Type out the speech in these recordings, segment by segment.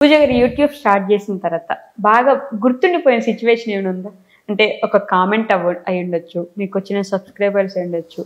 పూజ గారు YouTube start చేసిన తర్వాత బాగా గుర్తుండిపోయిన సిచ్యువేషన్ ఏమైనా ఉందా అంటే ఒక కామెంట్ అవ్వ అయి ఉండొచ్చు మీకు వచ్చిన సబ్స్క్రైబర్స్ అయి ఉండొచ్చు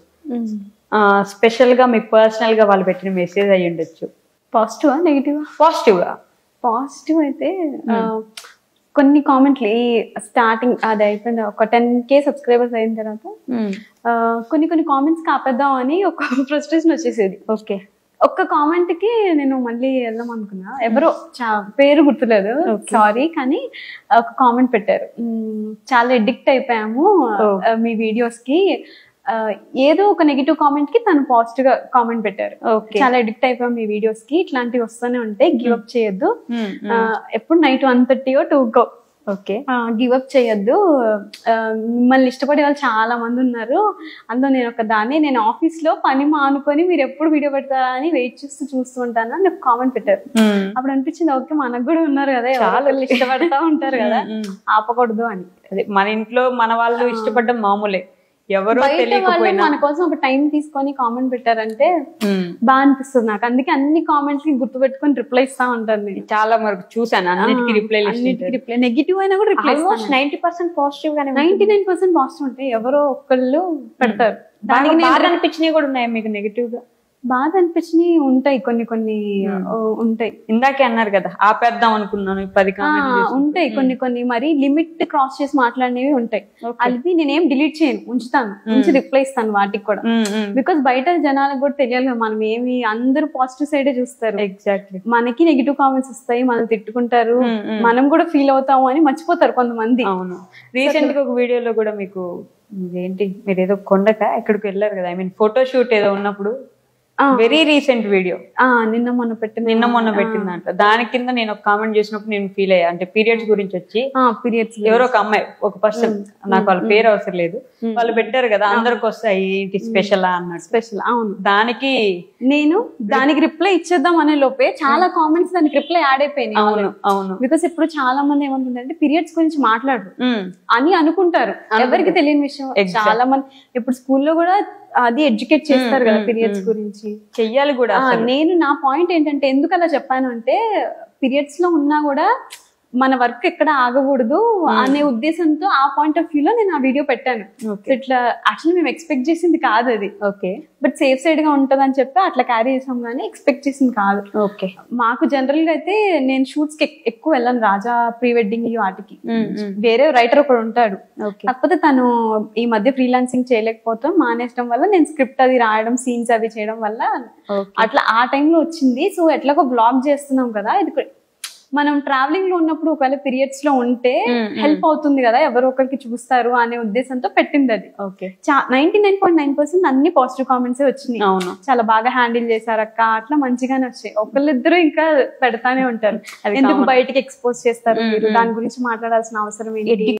ఆ, స్పెషల్ గా మీకు పర్సనల్ గా వాళ్ళు పెట్టిన మెసేజ్ అయి ఉండొచ్చు పాజిటివా నెగిటివా పాజిటివ్ గా పాజిటివ్ అయితే ఆ, కొన్ని కామెంట్లు ఈ స్టార్టింగ్ అది అయిపోయింది ఒక టెన్ కే సబ్స్క్రైబర్స్ అయిన తర్వాత ఆ, కొన్ని కొన్ని కామెంట్స్ కాపేద్దాం అని ఒక ఫ్రస్ట్రేషన్ వచ్చేసేది ఓకే ఒక్క కామెంట్ కి నేను మళ్ళీ వెళ్దాం అనుకున్నా ఎవరో చా- పేరు గుర్తులేదు సారీ కానీ ఒక కామెంట్ పెట్టారు "మ్మ్, చాలా ఎడిక్ట్ అయిపోయాము Oh. ఆ, మీ వీడియోస్ కి ఆ, ఏదో ఒక నెగిటివ్ కామెంట్ కి తను పాజిటివ్ గా కామెంట్ పెట్టారు ఓకే చాలా ఎడిక్ట్ అయిపోయాం మీ వీడియోస్ కి ఇట్లాంటివి వస్తూనే ఉంటాయి గివ్ అప్ చేయొద్దు ఆ, ఎప్పుడు నైట్ వన్ థర్టీయో టూకో ఓకే గివ్ అప్ చేయొద్దు ఆ, మిమ్మల్ని ఇష్టపడే వాళ్ళు చాలా మంది ఉన్నారు అందులో నేను ఒక దాన్ని నేను ఆఫీస్ లో పని మానుకొని మీరు ఎప్పుడు వీడియో పెడతారా అని వెయిట్ చేస్తూ చూస్తూ ఉంటాను అని కామెంట్ పెట్టారు అప్పుడు అనిపించింది ఓకే మనకు కూడా ఉన్నారు కదా చాలా. చాలా ఇష్టపడతా ఉంటారు కదా ఆపకూడదు అని అదే మన ఇంట్లో మన వాళ్ళు ఇష్టపడ్డం మామూలే ఎవరో బయట వాళ్ళు తెలియకపోయినా మన కోసం ఒక టైం తీసుకొని కామెంట్ పెట్టారంటే ఉమ్. బాగా అనిపిస్తుంది నాకు అందుకే అన్ని కామెంట్స్ కి గుర్తు పెట్టుకొని రిప్లై ఇస్తా ఉంటాను నేను చాలా వరకు చూసాను అన్నిటికీ రిప్లై రిప్లై నెగిటివ్ అయినా కూడా reply almost ninety percent positive గానే నైన్టీ నైన్ పర్సెంట్ పాజిటివ్ ఉంటాయి ఎవరో ఒకళ్ళు పెడతారు దానికి దానికి నేను బాగా అనిపించినవి కూడా ఉన్నాయి మీకు నెగిటివ్ గా బాధ అనిపించినవి ఉంటాయి కొన్ని కొన్ని ఓ, ఉంటాయి ఇందాకే అన్నారు కదా ఆపేద్దాం అనుకున్నాను ఈ పది ఆ, కామెంట్ ఉంటాయి కొన్ని కొన్ని మరి లిమిట్ క్రాస్ చేసి మాట్లాడినవి ఉంటాయి అది నేనేం డిలీట్ చేయను ఉంచుతాను ఉంచి రిప్లై ఇస్తాను వాటికి కూడా బికాస్ బయట జనాలకు కూడా తెలియాలి కదా మనం ఏమి అందరూ పాజిటివ్ సైడే చూస్తారు ఎగ్జాక్ట్లీ మనకి నెగిటివ్ కామెంట్స్ వస్తాయి మనం తిట్టుకుంటారు మనం కూడా ఫీల్ అవుతాము అని మర్చిపోతారు కొంతమంది అవును రీసెంట్ గా ఒక వీడియోలో కూడా మీకు ఏంటి మీరు ఏదో కొండక ఎక్కడికి వెళ్ళారు కదా ఐ మీన్ ఫోటో షూట్ ఏదో ఉన్నప్పుడు ఆ. వెరీ రీసెంట్ వీడియో ఆ నిన్న మొన్న పెట్టిన నిన్న మొన్న పెట్టిన దాంట్లో దాని కింద నేను ఒక కామెంట్ చేసినప్పుడు నేను ఫీల్ అయ్యా అంటే పీరియడ్స్ గురించి వచ్చి పీరియడ్స్ ఎవరో ఒక అమ్మాయి ఒక పర్సన్ నాకు వాళ్ళ పేరు అవసరం లేదు వాళ్ళు పెట్టారు కదా అందరికి వస్తాయి ఏంటి స్పెషల్ అన్నట్టు స్పెషల్ అవును దానికి నేను దానికి రిప్లై ఇచ్చేద్దాం అనే లోపే చాలా కామెంట్స్ దానికి రిప్లై యాడ్ అయిపోయినాయి అవును అవును బికాస్ ఇప్పుడు చాలా మంది ఏమనుకుంటారంటే పీరియడ్స్ గురించి మాట్లాడరు ఉమ్, అని అనుకుంటారు ఎవరికి తెలియని విషయం చాలా మంది ఇప్పుడు స్కూల్లో కూడా అది ఎడ్యుకేట్ చేస్తారు కదా పీరియడ్స్ గురించి చెయ్యాలి కూడా ఆ, నేను నా పాయింట్ ఏంటంటే ఎందుకు అలా చెప్పాను అంటే పీరియడ్స్ లో ఉన్నా కూడా మన వర్క్ ఎక్కడ ఆగకూడదు అనే ఉద్దేశంతో ఆ పాయింట్ ఆఫ్ వ్యూ లో నేను ఆ వీడియో పెట్టాను Okay. So ఇట్లా యాక్చువల్లీ మేము ఎక్స్పెక్ట్ చేసింది కాదు అది ఓకే బట్ సేఫ్ సైడ్ గా ఉంటది అని చెప్పి అట్లా క్యారీ చేసాం కానీ ఎక్స్పెక్ట్ చేసింది కాదు ఓకే మాకు జనరల్ గా అయితే నేను షూట్స్ కి ఎక్- ఎక్కువ వెళ్ళను రాజా ప్రీ వెడ్డింగ్ వాటికి వేరే రైటర్ ఒకడు ఉంటాడు ఓకే కాకపోతే తను ఈ మధ్య ఫ్రీలాన్సింగ్ చేయలేకపోతాం మానేయడం వల్ల నేను స్క్రిప్ట్ అది రాయడం సీన్స్ అవి చేయడం వల్ల ఓకే అట్లా ఆ టైంలో వచ్చింది సో ఎట్లాగో బ్లాగ్ చేస్తున్నాం కదా ఇది కూడా- మనం ట్రావెలింగ్ లో ఉన్నప్పుడు ఒకవేళ పీరియడ్స్ లో ఉంటే హెల్ప్ అవుతుంది కదా ఎవరో ఒకరికి చూస్తారు అనే ఉద్దేశంతో పెట్టింది అది okay ninety nine point nine percent అన్ని పాజిటివ్ కామెంట్స్ వచ్చినాయి అవును చాలా బాగా హ్యాండిల్ చేశారు అక్క అట్లా మంచిగానే వచ్చాయి ఒకళ్ళిద్దరు ఇంకా పెడతానే ఉంటారు అది ఎందుకు బయటికి ఎక్స్పోజ్ చేస్తారు మీరు దాని గురించి మాట్లాడాల్సిన అవసరం ఏంటి